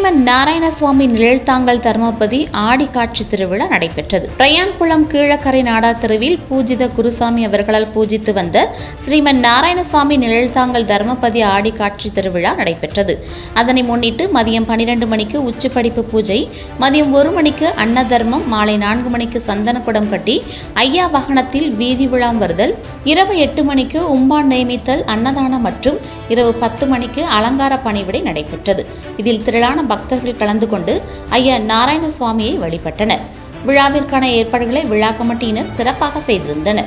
ஸ்ரீமன் நாராயணசுவாமி நிழல்தாங்கல் தர்மபதி ஆடி காட்சி திருவிழா நடைபெற்றது பிரயான்குளம் கீழக்கரை நாடார் தெருவில் பூஜித குருசாமி அவர்களால் பூஜித்து வந்த ஸ்ரீமன் நாராயணசுவாமி நிழல்தாங்கல் தர்மபதி ஆடி காட்சி திருவிழா நடைபெற்றது அதனை முன்னிட்டு மதியம் பனிரெண்டு மணிக்கு உச்சிப்படிப்பு பூஜை மதியம் ஒரு மணிக்கு அன்ன தர்மம் மாலை நான்கு மணிக்கு சந்தன குடம் கட்டி ஐயா வாகனத்தில் வீதி விழாம் வருதல் இரவு எட்டு மணிக்கு உம்பான் நியமித்தல் அன்னதானம் மற்றும் இரவு பத்து மணிக்கு அலங்கார பணிவிடை நடைபெற்றது இதில் திரளான பக்தர்கள் கலந்து கொண்டு ஐயா நாராயண சுவாமியை வழிபட்டனர் விழாவிற்கான ஏற்பாடுகளை விழா கமிட்டியினர் சிறப்பாக செய்திருந்தனர்